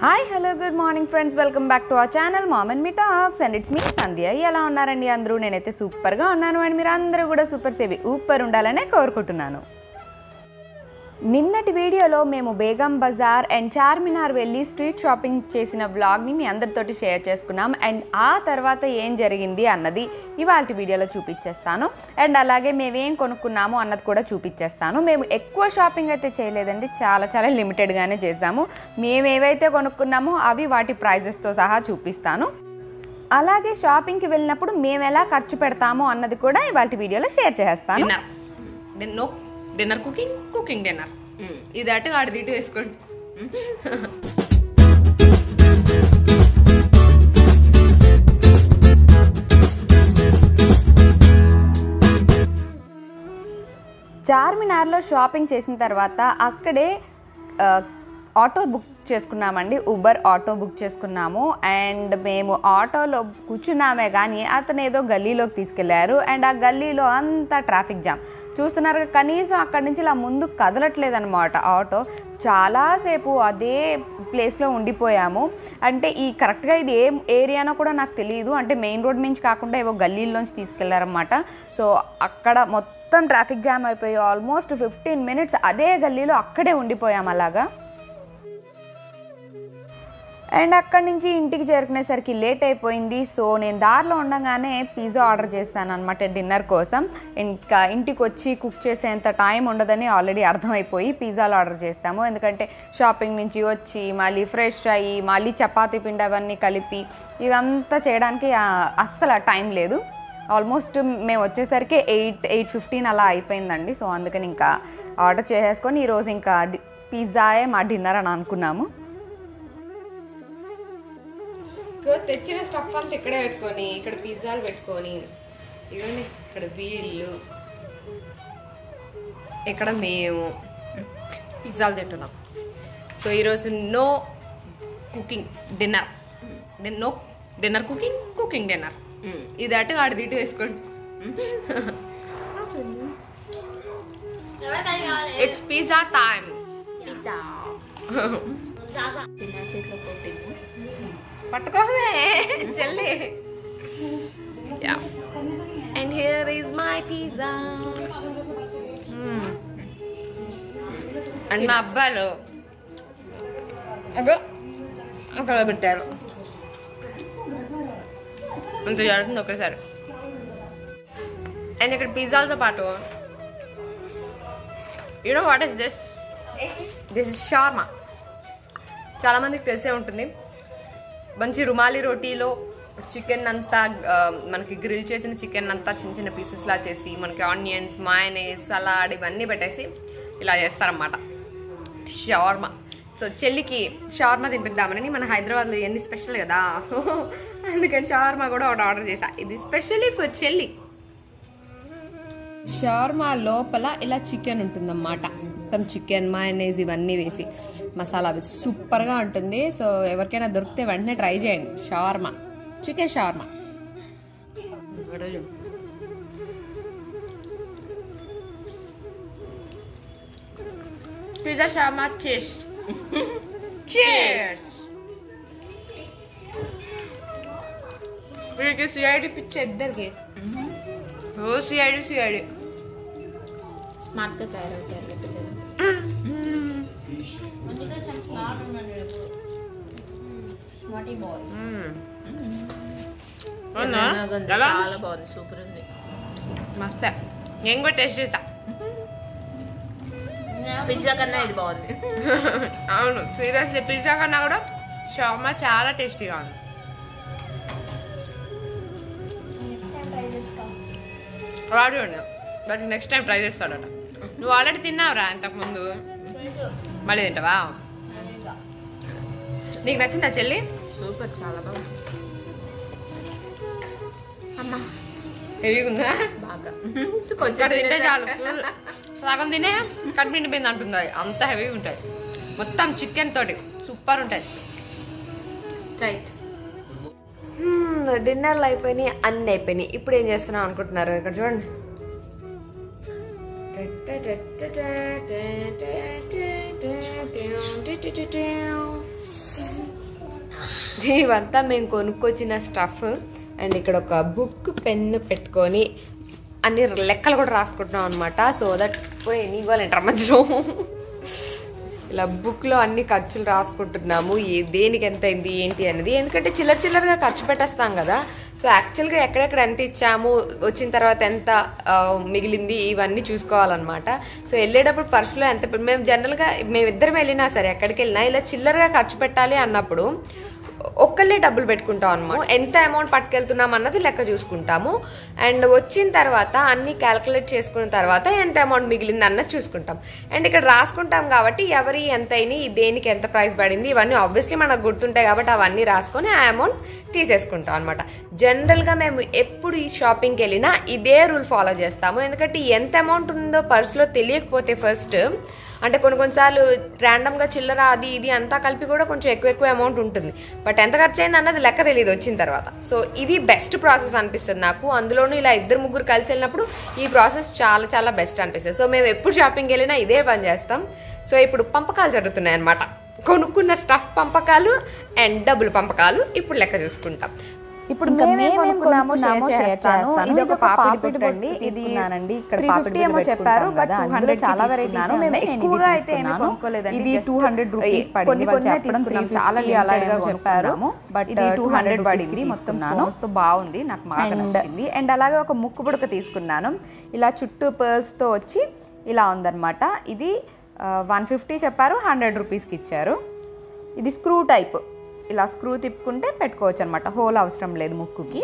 Hi hello good morning friends welcome back to our channel mom and me talks and it's me Sandhya ఎలా ఉన్నారండి అందరూ నేనైతే సూపర్గా ఉన్నాను అండ్ మీరు అందరూ కూడా సూపర్ సేవి ఊపర్ ఉండాలనే కోరుకుంటున్నాను నిన్నటి వీడియోలో మేము బేగం బజార్ అండ్ చార్మినార్ వెళ్ళి స్ట్రీట్ షాపింగ్ చేసిన వ్లాగ్ని మీ అందరితోటి షేర్ చేసుకున్నాం అండ్ ఆ తర్వాత ఏం జరిగింది అన్నది ఇవాళ వీడియోలో చూపించేస్తాను అండ్ అలాగే మేమేం కొనుక్కున్నాము అన్నది కూడా చూపించేస్తాను మేము ఎక్కువ షాపింగ్ అయితే చేయలేదండి చాలా చాలా లిమిటెడ్గానే చేసాము మేము ఏవైతే కొనుక్కున్నామో అవి వాటి ప్రైజెస్తో సహా చూపిస్తాను అలాగే షాపింగ్కి వెళ్ళినప్పుడు మేము ఎలా ఖర్చు పెడతామో అన్నది కూడా ఇవాళ వీడియోలో షేర్ చేస్తాను dinner din no dinner cooking cooking dinner ఇది అటు ఆడిది ఇటు వేసుకోండి చార్మినార్లో షాపింగ్ చేసిన తర్వాత అక్కడే ఆ, ఆటో బుక్ చేసుకున్నామండి ఉబర్ ఆటో బుక్ చేసుకున్నాము అండ్ మేము ఆటోలో కూర్చున్నామే కానీ అతను ఏదో గల్లీలోకి తీసుకెళ్లారు అండ్ ఆ గల్లీలో అంతా ట్రాఫిక్ జామ్ చూస్తున్నారు కదా, కనీసం అక్కడి నుంచి ఇలా ముందు కదలట్లేదు అనమాట ఆటో చాలాసేపు అదే ప్లేస్లో ఉండిపోయాము అంటే ఈ కరెక్ట్గా ఇది ఏ ఏరియానో కూడా నాకు తెలియదు అంటే మెయిన్ రోడ్ నుంచి కాకుండా ఏవో గల్లీల్లోంచి తీసుకెళ్లారనమాట సో అక్కడ మొత్తం ట్రాఫిక్ జామ్ అయిపోయి ఆల్మోస్ట్ ఫిఫ్టీన్ మినిట్స్ అదే గల్లీలో అక్కడే ఉండిపోయాం అలాగా అండ్ అక్కడి నుంచి ఇంటికి చేరుకునేసరికి లేట్ అయిపోయింది సో నేను దారిలో ఉండగానే పిజ్జా ఆర్డర్ చేశాను అనమాట డిన్నర్ కోసం ఇంకా ఇంటికి వచ్చి కుక్ చేసేంత టైం ఉండదని ఆల్రెడీ అర్థమైపోయి పిజ్జాలు ఆర్డర్ చేస్తాము ఎందుకంటే షాపింగ్ నుంచి వచ్చి మళ్ళీ ఫ్రెష్ అయ్యి మళ్ళీ చపాతీ పిండి అవన్నీ కలిపి ఇదంతా చేయడానికి ఆ, అస్సలు టైం లేదు ఆల్మోస్ట్ మేము వచ్చేసరికి ఎయిట్ ఎయిట్ ఫిఫ్టీన్ అలా అయిపోయిందండి సో అందుకని ఇంకా ఆర్డర్ చేసేసుకొని ఈరోజు ఇంకా డి- పిజ్జాయే మా డిన్నర్ అని అనుకున్నాము ఇగో తెచ్చిన స్టఫ్ అంతా ఇక్కడే పెట్టుకొని ఇక్కడ పిజ్జాలు పెట్టుకొని ఇవ్వండి ఇక్కడ వీళ్ళు ఇక్కడ మేము పిజ్జాలు తింటున్నాం సో ఈరోజు no cooking dinner no dinner cooking cooking dinner ఇది అటు ఆడిది ఇటు వేసుకోండి ఇట్స్ పిజ్జా టైం చిన్న చేతిలో కొట్టి పట్టుకోవే చెల్లి yeah and here is my pizza and మా అబ్బాయిలు అగో అక్కడ పెట్టారు అంత జరుగుతుంది ఒకేసారి అండ్ ఇక్కడ పిజ్జాలతో పాటు you know what is this this is shawarma చాలా మందికి తెలిసే ఉంటుంది మంచి రుమాలి రోటీలో చికెన్ అంతా ఆ, మనకి గ్రిల్ చేసిన చికెన్ అంతా చిన్న చిన్న పీసెస్ లా చేసి మనకి ఆనియన్స్ మాయనేస్ సలాడ్ ఇవన్నీ పెట్టేసి ఇలా చేస్తారన్నమాట షవర్మా సో చెల్లికి షవర్మా తినిపిద్దామని మన హైదరాబాద్లో ఇవన్నీ స్పెషల్ కదా అందుకని షవర్మా కూడా ఒకటి ఆర్డర్ చేసా ఇది స్పెషల్లీ ఫర్ చెల్లి షవర్మా లోపల ఇలా చికెన్ ఉంటుందన్నమాట మొత్తం చికెన్ మాయనేజ్ ఇవన్నీ వేసి మసాలా అవి సూపర్గా ఉంటుంది సో ఎవరికైనా దొరికితే వెంటనే ట్రై చేయండి shawarma chicken shawarma pizza shawarma చేస్ చేస్ వీడికి సిఐడి పిచ్చ ఇద్దరికి ఓ సిఐడి సిఐడి స్మార్ట్ గా తయారవుతారు కదా పిల్లలు తెలంగాణ ఎలా చాలా బాగుంది సూపర్ ఉంది మస్తే నేను కూడా టేస్ట్ చేసా పిజ్జా కన్నా ఇది బాగుంది అవును సీరియస్లీ పిజ్జా కన్నా కూడా షవర్మా చాలా టేస్టీగా ఉంది వాడు బట్ నెక్స్ట్ టైం ట్రై చేస్తాడట నువ్వు ఆల్రెడీ తిన్నావురా ఇంతకుముందు మళ్ళీ తింటావా నీకు నచ్చిందా చెల్లి సూపర్ చాలా బాగుంది అమ్మా హెవీగా ఉందా బాగా కొంచెం కొంచెం తింటే చాలు full. సగం తినే కడుపు నిండిపోయింది అంటుంది అది అంత హెవీగా ఉంటుంది మొత్తం చికెన్ తోటి సూపర్ ఉంటుంది రైట్ డిన్నర్లు అయిపోయినాయి అన్ని అయిపోయినాయి ఇప్పుడు ఏం చేస్తున్నాం అనుకుంటున్నారు ఇక్కడ చూడండి ఇవంతా మేము కొనుక్కొచ్చిన స్టఫ్ అండ్ ఇక్కడ ఒక బుక్ పెన్ పెట్టుకొని అన్ని లెక్కలు కూడా రాసుకుంటున్నాం అనమాట సో దట్ పోయి నీగోలేంటారు మధ్యలో ఇలా బుక్లో అన్ని ఖర్చులు రాసుకుంటున్నాము ఏ దేనికి ఎంత అయింది ఏంటి అనేది ఎందుకంటే చిల్లర చిల్లరగా ఖర్చు పెట్టేస్తాం కదా సో యాక్చువల్గా ఎక్కడెక్కడ ఎంత ఇచ్చాము వచ్చిన తర్వాత ఎంత ఆ, మిగిలింది ఇవన్నీ చూసుకోవాలన్నమాట సో వెళ్ళేటప్పుడు పర్సులో ఎంత పె- మేము జనరల్గా మేమిద్దరం వెళ్ళినా సరే ఎక్కడికి వెళ్ళినా ఇలా చిల్లరగా ఖర్చు పెట్టాలి అన్నప్పుడు ఒక్కళ్ళే డబ్బులు పెట్టుకుంటాం అనమాట ఎంత అమౌంట్ పట్టుకెళ్తున్నాం అన్నది లెక్క చూసుకుంటాము అండ్ వచ్చిన తర్వాత అన్ని క్యాలిక్యులేట్ చేసుకున్న తర్వాత ఎంత అమౌంట్ మిగిలింది అన్నది చూసుకుంటాం అండ్ ఇక్కడ రాసుకుంటాం కాబట్టి ఎవరి ఎంత అయినాయి దేనికి ఎంత ప్రైస్ పడింది ఇవన్నీ ఆబ్వియస్లీ మనకు గుర్తుంటాయి కాబట్టి అవన్నీ రాసుకొని ఆ అమౌంట్ తీసేసుకుంటాం అనమాట జనరల్గా మేము ఎప్పుడు ఈ షాపింగ్కి వెళ్ళినా ఇదే రూల్ ఫాలో చేస్తాము ఎందుకంటే ఎంత అమౌంట్ ఉందో పర్సులో తెలియకపోతే ఫస్ట్ అంటే కొన్ని కొన్నిసార్లు ర్యాండమ్గా చిల్లర అది ఇది అంతా కలిపి కూడా కొంచెం ఎక్కువ ఎక్కువ అమౌంట్ ఉంటుంది బట్ ఎంత ఖర్చు అయింది అన్నది లెక్క తెలియదు వచ్చిన తర్వాత సో ఇది బెస్ట్ ప్రాసెస్ అనిపిస్తుంది నాకు అందులోనూ ఇలా ఇద్దరు ముగ్గురు కలిసి వెళ్ళినప్పుడు ఈ ప్రాసెస్ చాలా చాలా బెస్ట్ అనిపిస్తుంది సో మేము ఎప్పుడు షాపింగ్కి వెళ్ళినా ఇదే పని చేస్తాం సో ఇప్పుడు పంపకాలు జరుగుతున్నాయి అనమాట కొనుక్కున్న స్టఫ్ పంపకాలు అండ్ డబ్బులు పంపకాలు ఇప్పుడు లెక్క చూసుకుంటాం ఇప్పుడు ఇంకా మేమేం మేమేం కొనుక్కున్నామో కొనుక్కున్నామో షేర్ share చేస్తాను చేస్తాను. ఇది ఒక పాపిడి పాపిడి బుట్ట బుట్ట అండి ఇది తీసుకున్నానండి. ఇక్కడ త్రీ పాపిడి ఫిఫ్టీ బుట్ట ఏమో చెప్పారు పెట్టుకుంటాం బట్ కదా, టూ అందులో హండ్రెడ్ చాలా చాలా varieties వెరైటీస్ ఉన్నాయి. మేము నేను ఇది ఎక్కువగా అయితే ఏమీ తీసుకున్నాను. కొనుక్కోలేదండి ఇది Just 200 రూపీస్ ఏ- పడింది. కొన్ని వాళ్ళు కొన్ని చెప్పడం తీసుకున్నాం 350 చాలా అలాగే అలాగే చెప్పారు. చెప్పారు But, బట్ ఇది uh, టూ 200 హండ్రెడ్ పడింది. పడింది మొత్తం తీసుకున్నాను. స్టోన్స్ తో బాగుంది నాకు బాగా And- నచ్చింది అండ్ అలాగే ఒక ముక్కు పుడక తీసుకున్నాను ఇలా చుట్టూ pearls తో వచ్చి ఇలా ఉందన్నమాట ఇది వన్ ఫిఫ్టీ చెప్పారు హండ్రెడ్ రూపీస్కి ఇచ్చారు ఇది స్క్రూ టైప్ ఇలా స్క్రూ తిప్పుకుంటే పెట్టుకోవచ్చు అనమాట హోల్ అవసరం లేదు ముక్కుకి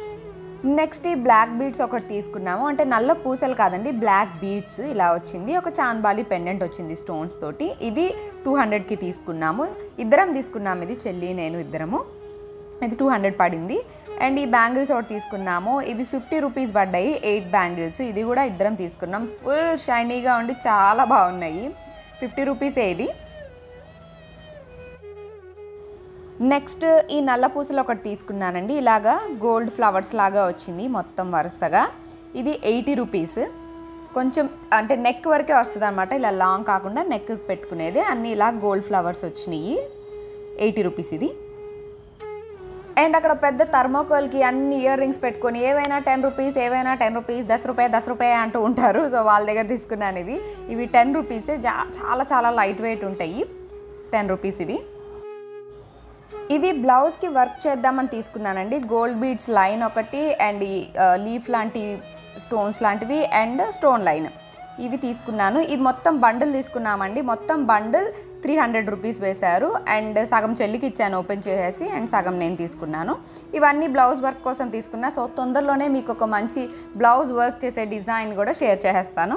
నెక్స్ట్ ఈ బ్లాక్ బీడ్స్ ఒకటి తీసుకున్నాము అంటే నల్ల పూసలు కాదండి బ్లాక్ బీడ్స్ ఇలా వచ్చింది ఒక చాంద్బాలి పెండెంట్ వచ్చింది స్టోన్స్ తోటి ఇది టూ హండ్రెడ్కి తీసుకున్నాము ఇద్దరం తీసుకున్నాము ఇది చెల్లి నేను ఇద్దరము ఇది టూ హండ్రెడ్ పడింది అండ్ ఈ బ్యాంగిల్స్ ఒకటి తీసుకున్నాము ఇవి ఫిఫ్టీ రూపీస్ పడ్డాయి ఎయిట్ బ్యాంగిల్స్ ఇది కూడా ఇద్దరం తీసుకున్నాం ఫుల్ షైనీగా ఉండి చాలా బాగున్నాయి ఫిఫ్టీ రూపీసే ఇది నెక్స్ట్ ఈ నల్ల పూసలు ఒకటి తీసుకున్నానండి ఇలాగా గోల్డ్ ఫ్లవర్స్ లాగా వచ్చింది మొత్తం వరుసగా ఇది ఎయిటీ రూపీస్ కొంచెం అంటే నెక్ వరకే వస్తుంది అనమాట ఇలా లాంగ్ కాకుండా నెక్ పెట్టుకునేది అన్ని ఇలా గోల్డ్ ఫ్లవర్స్ వచ్చినాయి ఎయిటీ రూపీస్ ఇది అండ్ అక్కడ పెద్ద థర్మోకోల్కి అన్ని ఇయర్ రింగ్స్ పెట్టుకొని ఏవైనా టెన్ రూపీస్ ఏవైనా టెన్ రూపీస్ దస్ రూపాయ దస్ రూపాయ అంటూ ఉంటారు సో వాళ్ళ దగ్గర తీసుకున్నాను ఇవి ఇవి టెన్ రూపీసే జా చాలా చాలా లైట్ వెయిట్ ఉంటాయి టెన్ రూపీస్ ఇవి ఇవి బ్లౌజ్కి వర్క్ చేద్దామని తీసుకున్నానండి గోల్డ్ బీడ్స్ లైన్ ఒకటి అండ్ ఈ లీఫ్ లాంటి స్టోన్స్ లాంటివి అండ్ స్టోన్ లైన్ ఇవి తీసుకున్నాను ఇది మొత్తం బండిల్ తీసుకున్నామండి మొత్తం బండిల్ త్రీ హండ్రెడ్ రూపీస్ వేశారు అండ్ సగం చెల్లికి ఇచ్చాను ఓపెన్ చేసేసి అండ్ సగం నేను తీసుకున్నాను ఇవన్నీ బ్లౌజ్ వర్క్ కోసం తీసుకున్నా సో తొందరలోనే మీకు ఒక మంచి బ్లౌజ్ వర్క్ చేసే డిజైన్ కూడా షేర్ చేసేస్తాను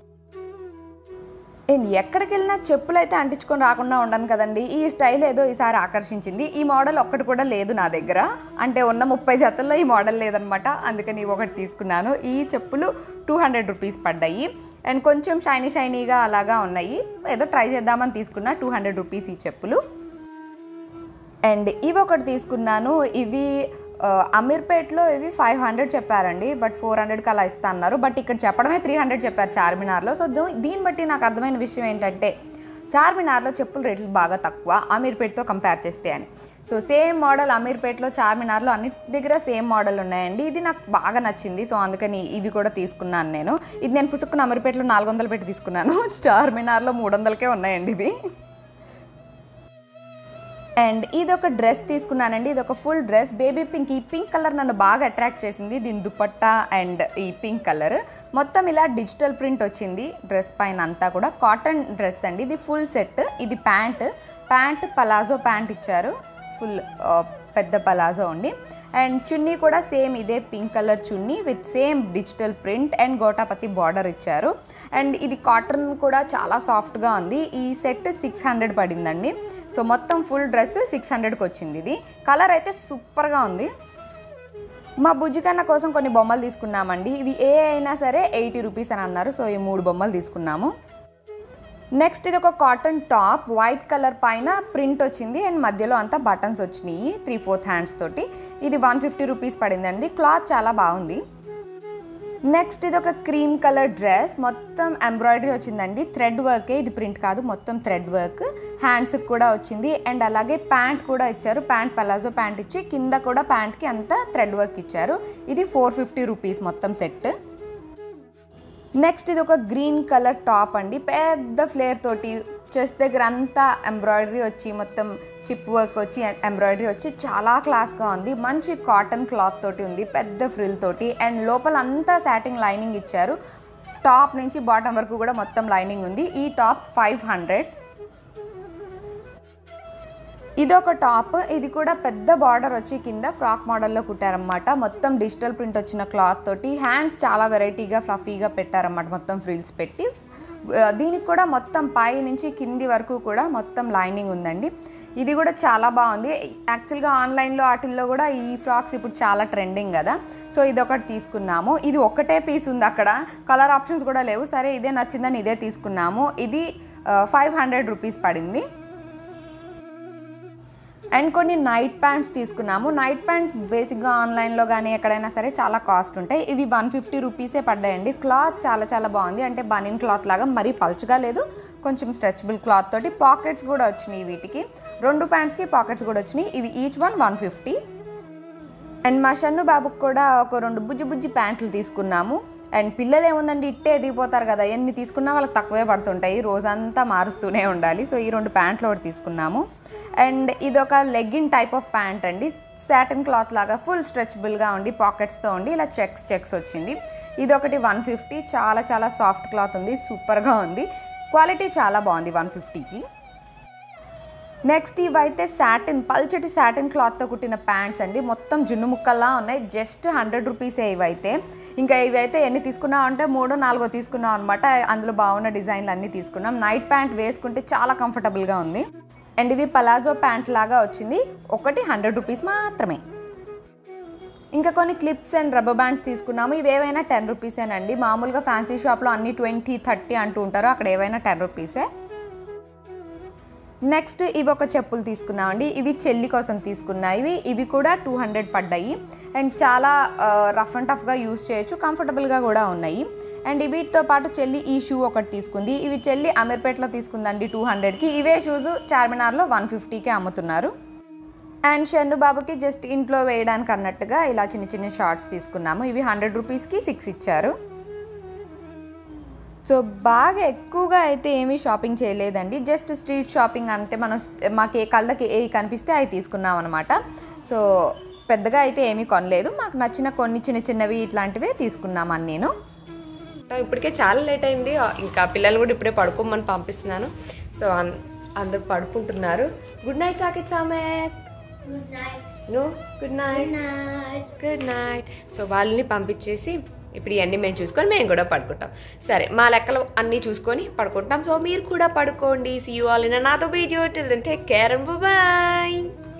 నేను ఎక్కడికి వెళ్ళినా చెప్పులు అయితే అంటించుకొని రాకుండా ఉండను కదండి ఈ స్టైల్ ఏదో ఈసారి ఆకర్షించింది ఈ మోడల్ ఒక్కటి కూడా లేదు నా దగ్గర అంటే ఉన్న ముప్పై జతల్లో ఈ మోడల్ లేదనమాట అందుకని ఇవి ఒకటి తీసుకున్నాను ఈ చెప్పులు టూ హండ్రెడ్ రూపీస్ పడ్డాయి అండ్ కొంచెం షైనీ షైనీగా అలాగా ఉన్నాయి ఏదో ట్రై చేద్దామని తీసుకున్నా టూ హండ్రెడ్ రూపీస్ ఈ చెప్పులు అండ్ ఇవి ఒకటి తీసుకున్నాను ఇవి ఆ, అమీర్పేట్లో ఇవి ఫైవ్ హండ్రెడ్ చెప్పారండి బట్ ఫోర్ హండ్రెడ్కి అలా ఇస్తా అన్నారు బట్ ఇక్కడ చెప్పడమే త్రీ హండ్రెడ్ చెప్పారు చార్మినార్లో సో దో- దీన్ని బట్టి నాకు అర్థమైన విషయం ఏంటంటే చార్మినార్లో చెప్పుల రేట్లు బాగా తక్కువ అమీర్పేట్తో కంపేర్ చేస్తే అని సో సేమ్ మోడల్ అమీర్పేట్లో చార్మినార్లో అన్ని దగ్గర సేమ్ మోడల్ ఉన్నాయండి ఇది నాకు బాగా నచ్చింది సో అందుకని ఇవి కూడా తీసుకున్నాను నేను ఇది నేను పుసుక్కున్న అమీర్పేట్లో నాలుగు వందలు పెట్టి తీసుకున్నాను చార్మినార్లో మూడు వందలకే ఉన్నాయండి ఇవి అండ్ ఇది ఒక డ్రెస్ తీసుకున్నానండి ఇది ఒక ఫుల్ డ్రెస్ బేబీ పింక్ ఈ పింక్ కలర్ నన్ను బాగా అట్రాక్ట్ చేసింది దీని దుపట్టా అండ్ ఈ పింక్ కలర్ మొత్తం ఇలా డిజిటల్ ప్రింట్ వచ్చింది డ్రెస్ పైన అంతా కూడా కాటన్ డ్రెస్ అండి ఇది ఫుల్ సెట్ ఇది ప్యాంట్ ప్యాంట్ పలాజో ప్యాంట్ ఇచ్చారు ఫుల్ పెద్ద పలాజో ఉండి అండ్ చున్నీ కూడా సేమ్ ఇదే pink colour chunni with same digital print and gotapatti border ఇచ్చారు అండ్ ఇది కాటన్ కూడా చాలా సాఫ్ట్గా ఉంది ఈ సెట్ సిక్స్ హండ్రెడ్ పడిందండి సో మొత్తం ఫుల్ డ్రెస్ సిక్స్ హండ్రెడ్కి వచ్చింది ఇది కలర్ అయితే సూపర్గా ఉంది మా బుజ్జికన్న కోసం కొన్ని బొమ్మలు తీసుకున్నామండి ఇవి ఏ అయినా సరే ఎయిటీ రూపీస్ అని అన్నారు సో ఈ మూడు బొమ్మలు తీసుకున్నాము నెక్స్ట్ ఇది ఒక కాటన్ టాప్ వైట్ కలర్ పైన ప్రింట్ వచ్చింది అండ్ మధ్యలో అంతా బటన్స్ వచ్చినాయి త్రీ ఫోర్త్ హ్యాండ్స్ తోటి ఇది వన్ ఫిఫ్టీ రూపీస్ పడిందండి క్లాత్ చాలా బాగుంది నెక్స్ట్ ఇది ఒక క్రీమ్ కలర్ డ్రెస్ మొత్తం ఎంబ్రాయిడరీ వచ్చిందండి థ్రెడ్ వర్కే ఇది ప్రింట్ కాదు మొత్తం థ్రెడ్ వర్క్ హ్యాండ్స్కి కూడా వచ్చింది అండ్ అలాగే ప్యాంట్ కూడా ఇచ్చారు ప్యాంట్ పలాజో ప్యాంట్ ఇచ్చి కింద కూడా ప్యాంట్కి అంతా థ్రెడ్ వర్క్ ఇచ్చారు ఇది ఫోర్ ఫిఫ్టీ రూపీస్ మొత్తం సెట్ నెక్స్ట్ ఇది ఒక గ్రీన్ కలర్ టాప్ అండి పెద్ద ఫ్లేర్ తోటి చెస్ట్ దగ్గర అంతా ఎంబ్రాయిడరీ వచ్చి మొత్తం చిప్ వర్క్ వచ్చి ఎంబ్రాయిడరీ వచ్చి చాలా క్లాస్గా ఉంది మంచి కాటన్ క్లాత్ తోటి ఉంది పెద్ద ఫ్రిల్ తోటి అండ్ లోపల అంతా సాటింగ్ లైనింగ్ ఇచ్చారు టాప్ నుంచి బాటమ్ వరకు కూడా మొత్తం లైనింగ్ ఉంది ఈ టాప్ ఫైవ్ హండ్రెడ్ ఇది ఒక టాప్ ఇది కూడా పెద్ద బార్డర్ వచ్చి కింద ఫ్రాక్ మోడల్లో కుట్టారనమాట మొత్తం డిజిటల్ ప్రింట్ వచ్చిన క్లాత్ తోటి హ్యాండ్స్ చాలా వెరైటీగా ఫ్లఫీగా పెట్టారన్నమాట మొత్తం ఫ్రిల్స్ పెట్టి ఆ, దీనికి కూడా మొత్తం పై నుంచి కింది వరకు కూడా మొత్తం లైనింగ్ ఉందండి ఇది కూడా చాలా బాగుంది యాక్చువల్గా ఆన్లైన్లో వాటిల్లో కూడా ఈ ఫ్రాక్స్ ఇప్పుడు చాలా ట్రెండింగ్ కదా సో ఇది ఒకటి తీసుకున్నాము ఇది ఒకటే పీస్ ఉంది అక్కడ కలర్ ఆప్షన్స్ కూడా లేవు సరే ఇదే నచ్చిందని ఇదే తీసుకున్నాము ఇది ఫైవ్ హండ్రెడ్ రూపీస్ పడింది అండ్ కొన్ని నైట్ ప్యాంట్స్ తీసుకున్నాము నైట్ ప్యాంట్స్ బేసిక్గా ఆన్లైన్లో కానీ ఎక్కడైనా సరే చాలా కాస్ట్ ఉంటాయి ఇవి వన్ ఫిఫ్టీ రూపీసే పడ్డాయండి క్లాత్ చాలా చాలా బాగుంది అంటే బనిన్ క్లాత్ లాగా మరీ పలుచగా లేదు కొంచెం స్ట్రెచబుల్ క్లాత్ తోటి పాకెట్స్ కూడా వచ్చినాయి వీటికి రెండు ప్యాంట్స్కి పాకెట్స్ కూడా వచ్చినాయి ఇవి each one one fifty and మా షన్ను బాబుకి కూడా ఒక రెండు బుజ్జి బుజ్జి ప్యాంట్లు తీసుకున్నాము అండ్ పిల్లలు ఏముందండి ఇట్టే ఎదిగిపోతారు కదా ఎన్ని తీసుకున్నా వాళ్ళకి తక్కువే పడుతుంటాయి రోజంతా మారుస్తూనే ఉండాలి సో ఈ రెండు ప్యాంట్లు ఒకటి తీసుకున్నాము అండ్ ఇది ఒక లెగ్గిన్ టైప్ ఆఫ్ ప్యాంట్ అండి సాటిన్ క్లాత్ లాగా ఫుల్ స్ట్రెచబుల్గా ఉండి పాకెట్స్తో ఉండి ఇలా చెక్స్ చెక్స్ వచ్చింది ఇది ఒకటి వన్ ఫిఫ్టీ చాలా చాలా సాఫ్ట్ క్లాత్ ఉంది సూపర్గా ఉంది క్వాలిటీ చాలా బాగుంది వన్ ఫిఫ్టీకి నెక్స్ట్ ఇవైతే సాటిన్ పల్చటి సాటిన్ క్లాత్తో కుట్టిన ప్యాంట్స్ అండి మొత్తం జున్ను ముక్కల్లా ఉన్నాయి జస్ట్ హండ్రెడ్ రూపీసే ఇవైతే ఇంకా ఇవైతే ఎన్ని తీసుకున్నాం అంటే మూడో నాలుగో తీసుకున్నాం అనమాట అందులో బాగున్న డిజైన్లు అన్నీ తీసుకున్నాం నైట్ ప్యాంట్ వేసుకుంటే చాలా కంఫర్టబుల్గా ఉంది అండ్ ఇవి పలాజో ప్యాంట్ లాగా వచ్చింది ఒకటి హండ్రెడ్ రూపీస్ మాత్రమే ఇంకా కొన్ని క్లిప్స్ అండ్ రబ్బర్ బ్యాండ్స్ తీసుకున్నాము ఇవి ఏవైనా టెన్ రూపీసేనండి మామూలుగా ఫ్యాన్సీ షాప్లో అన్ని ట్వంటీ థర్టీ అంటూ ఉంటారు అక్కడ ఏవైనా టెన్ రూపీసే నెక్స్ట్ ఇవి ఒక చెప్పులు తీసుకున్నామండి ఇవి చెల్లి కోసం తీసుకున్నా ఇవి ఇవి కూడా టూ హండ్రెడ్ పడ్డాయి అండ్ చాలా రఫ్ అండ్ టఫ్గా యూస్ చేయొచ్చు కంఫర్టబుల్గా కూడా ఉన్నాయి అండ్ వీటితో పాటు చెల్లి ఈ షూ ఒకటి తీసుకుంది ఇవి చెల్లి అమీర్పేటలో తీసుకుందండి టూ హండ్రెడ్కి ఇవే షూస్ చార్మినార్లో వన్ ఫిఫ్టీకే అమ్ముతున్నారు అండ్ షన్ను బాబుకి జస్ట్ ఇంట్లో వేయడానికి అన్నట్టుగా ఇలా చిన్న చిన్న షార్ట్స్ తీసుకున్నాము ఇవి హండ్రెడ్ రూపీస్కి సిక్స్ ఇచ్చారు సో బాగా ఎక్కువగా అయితే ఏమీ షాపింగ్ చేయలేదండి జస్ట్ స్ట్రీట్ షాపింగ్ అంటే మనం మాకు ఏ కళ్ళకి ఏ కనిపిస్తే అవి తీసుకున్నాం అనమాట సో పెద్దగా అయితే ఏమీ కొనలేదు మాకు నచ్చిన కొన్ని చిన్న చిన్నవి ఇట్లాంటివే తీసుకున్నామని నేను ఇప్పటికే చాలా లేట్ అయింది ఇంకా పిల్లలు కూడా ఇప్పుడే పడుకోమని పంపిస్తున్నాను సో అన్- అందరు పడుకుంటున్నారు good night Sakith Sameth no good night good night so వాళ్ళని పంపించేసి ఇప్పుడు ఇవన్నీ మేము చూసుకొని మేము కూడా పడుకుంటాం సరే మా లెక్కలు అన్నీ చూసుకొని పడుకుంటాం సో మీరు కూడా పడుకోండి సీ యూ ఆల్ ఇన్ నాతో video till then take care and bye